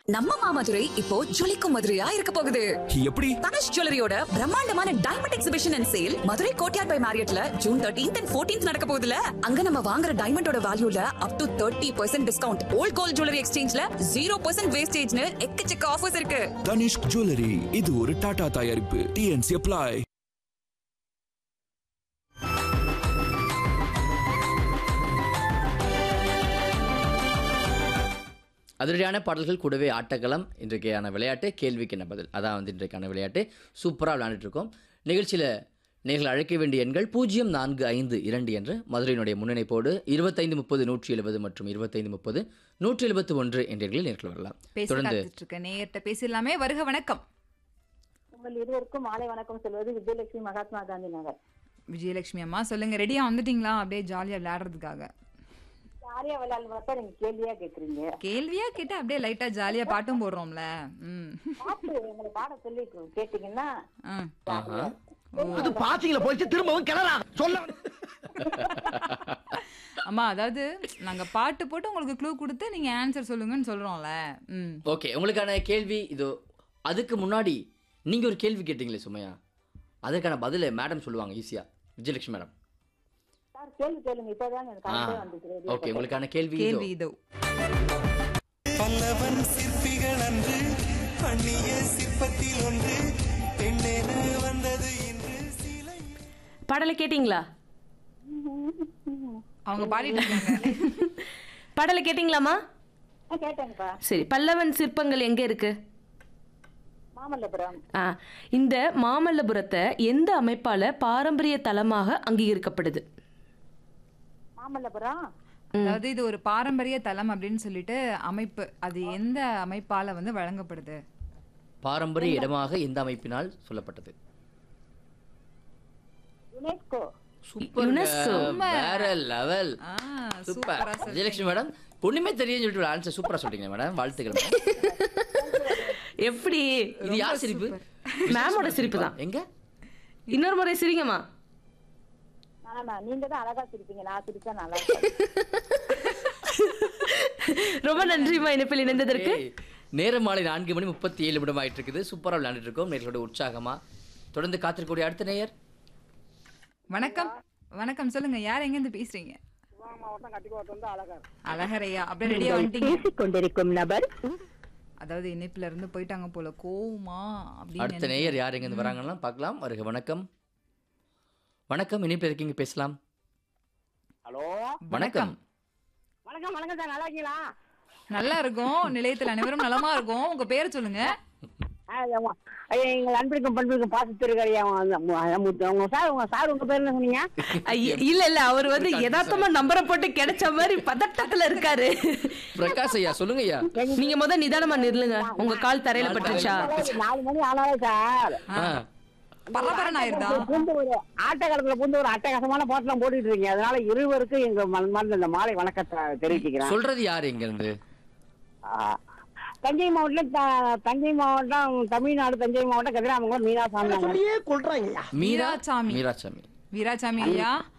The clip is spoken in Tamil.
நம்ம மாமதுரை இப்போ ஜொலிக்கும் மதுரையா இருக்க போகுது எப்படி தனுஷ் ஜுவல்லரியோட பிரம்மாண்டமான diamond exhibition and sale Madurai Courtyard by மேரியட்ல ஜூன் தேர்ட்டீன்த் அண்ட் ஃபோர்டீன்த் நடக்க போகுதுல அங்க நம்ம வாங்குற டைமண்டோட வேல்யூல up to thirty percent discount old gold jewellery எக்ஸ்சேஞ்ச்ல ஜீரோ பர்சன்ட் வேஸ்டேஜ்னு எக்கச்சக்க ஆஃபர்ஸ் இருக்கு தனிஷ்க் ஜுவல்லரி இது ஒரு டாடா தயாரிப்பு டிஎன்சி அப்ளை அதிரடியான பாடல்கள் கூடவே ஆட்டக்களம் இன்றைக்கான விளையாட்டு கேள்விக்கு என்ன பதில் அதான் வந்து இன்றைக்கான விளையாட்டு சூப்பராக விளையாண்டுட்டு இருக்கோம் நிகழ்ச்சியில் நீங்கள் அழைக்க வேண்டிய எண்கள் பூஜ்ஜியம் நான்கு ஐந்து இரண்டு என்று மதுரையினுடைய முன்னிணைப்போடு இருபத்தைந்து முப்பது நூற்றி எழுபது மற்றும் இருபத்தைந்து முப்பது நூற்றி எழுபத்து ஒன்று என்ற எண்களில் நேர்கள் வரலாம் பேச தொடர்ந்து காத்துட்டு இருக்க நேயர்கிட்ட பேசிடலாமே வருக வணக்கம் உங்கள் இருவருக்கும் மாலை வணக்கம் சொல்வது விஜயலட்சுமி மகாத்மா காந்தி நகர் விஜயலட்சுமி அம்மா சொல்லுங்க ரெடியா வந்துட்டீங்களா அப்படியே ஜாலியா விளையாடுறதுக்காக ஜாலியா விளையாடு பார்த்தா நீங்க கேள்வியா கேக்குறீங்க கேள்வியா கேட்டா அப்படியே லைட்டா ஜாலியா பாட்டும் போடுறோம்ல ம் பாட்டு எங்களை பாட சொல்லி கேட்டீங்கன்னா ஆ. ஆஹா. அது பாசிங்கள போயிட்டு திரும்பவும் கிளறா சொல்ல அம்மா அதாவது நாங்க பாட்டு போட்டு உங்களுக்கு க்ளூ கொடுத்து நீங்க ஆன்சர் சொல்லுங்கன்னு சொல்றோம்ல ம் ஓகே உங்களுக்கான கேள்வி இதோ அதுக்கு முன்னாடி நீங்கள் ஒரு கேள்வி கேட்டீங்களே சுமையா அதற்கான பதிலை மேடம் சொல்லுவாங்க ஈஸியாக விஜயலட்சுமி மேடம் சார் கேள்வி கேளுங்க இப்பதான் எனக்கு ஆ கரெக்டா வந்துச்சு ஓகே உங்களுக்கான கேள்வி இதோ. கேள்வி இதோ பல்லவன் சிற்பிகள் அன்று பண்ணிய சிற்பத்தில் ஒன்று பெண்ணென வந்தது இன்று சிலை பாடலை கேட்டிங்களா அவங்க பாடிட்டு இருக்காங்க பாடலை கேட்டிங்களாமா ஆ, கேட்டேங்கப்பா சரி பல்லவன் சிற்பங்கள் எங்க இருக்கு மாமல்லபுரம் ஆ இந்த மாமல்லபுரத்தை எந்த அமைப்பால பாரம்பரிய தலமாக அங்கீகரிக்கப்படுது மாமல்லபுரம் அதாவது இது ஒரு பாரம்பரிய தலம் அப்படின்னு சொல்லிட்டு அமைப்பு அது எந்த அமைப்பால வந்து வழங்கப்படுது பாரம்பரிய இடமாக இந்த அமைப்பினால் சொல்லப்பட்டது யுனெஸ்கோ சூப்பர் UNESCO. வேற லெவல் ஆ, சூப்பர் சூப்பரா சொல்றீங்க. விஜயலட்சுமி மேடம் ஒண்ணுமே தெரியும்னு சொல்லிட்டு ஆன்சர் சூப்பரா சொல்றீங்க மேடம் வாழ்த்துக்கள் madam. எப்படி இது யார் சிரிப்பு மேமோட சிரிப்பு தான் எங்க இன்னொரு முறை சிரிங்கம்மா ஆனா நீங்க தான் அழகா சிரிப்பீங்க நான் சிரிச்சா நல்லா இருக்கும் ரொம்ப நன்றிம்மா இணைப்பில் இணைந்ததற்கு ஏய், நேரம் மாலை நான்கு மணி முப்பத்தி ஏழு நிமிடம் ஆயிட்டு இருக்குது சூப்பரா விளையாண்டுட்டு இருக்கோம் நேர்களோட உற்சாகமா தொடர்ந்து காத்திருக்கக்கூடிய அடுத்த நேயர் வணக்கம் வணக்கம் சொல்லுங்க யார் எங்க இருந்து பேசுறீங்க அழகரையா அப்படியே ரெடியா வந்துட்டீங்க கொண்டிருக்கும் நபர் அதாவது இணைப்புல இருந்து போயிட்டாங்க போல கோவமா அப்படின்னு அடுத்த நேயர் யார் எங்க இருந்து வராங்கன்னா பார்க்கலாம் வருக வணக்கம் வணக்கம் இணைப்பில் இருக்கீங்க பேசலாம் ஹலோ வணக்கம் வணக்கம் வணக்கம் சார் நல்லா இருக்கீங்களா நல்லா இருக்கும் நிலையத்தில் அனைவரும் நலமா இருக்கும் உங்க பேர் சொல்லுங்க ஆ, ஆமா. ஐயா, எங்கள் அன்பிற்கும் பண்பிற்கும் பாசத்திருக்கிற உங்க சார் உங்க சார் உங்க பேர் என்ன சொன்னீங்க ஐய, இல்ல இல்ல அவர் வந்து யதார்த்தமா நம்பரை போட்டு கிடைச்ச மாதிரி பதட்டத்துல இருக்காரு பிரகாஷ் ஐயா சொல்லுங்க ஐயா நீங்க முத நிதானமா நில்லுங்க உங்க கால் தரையில பட்டுச்சா நாலு மணி ஆனாலே சார் ஆ, பரபரன் ஆயிருதா பூந்து ஒரு ஆட்டக்காலத்துல பூந்து ஒரு அட்டகாசமான பாட்டுலாம் போட்டுட்டு இருக்கீங்க அதனால இருவருக்கும் எங்க மனமார்ந்த இந்த மாலை வணக்கத்தை தெரிவிச்சுக்கிறேன் சொல்றது யார் எங்க இருந்து ஆ. தஞ்சை மாவட்டம் த- தஞ்சை மாவட்டம் தமிழ்நாடு தஞ்சை மாவட்டம் கதிராமங்கலம் மீனாசாமி மீரா வீராசாமி. மீராசாமி வீராசாமி ஐயா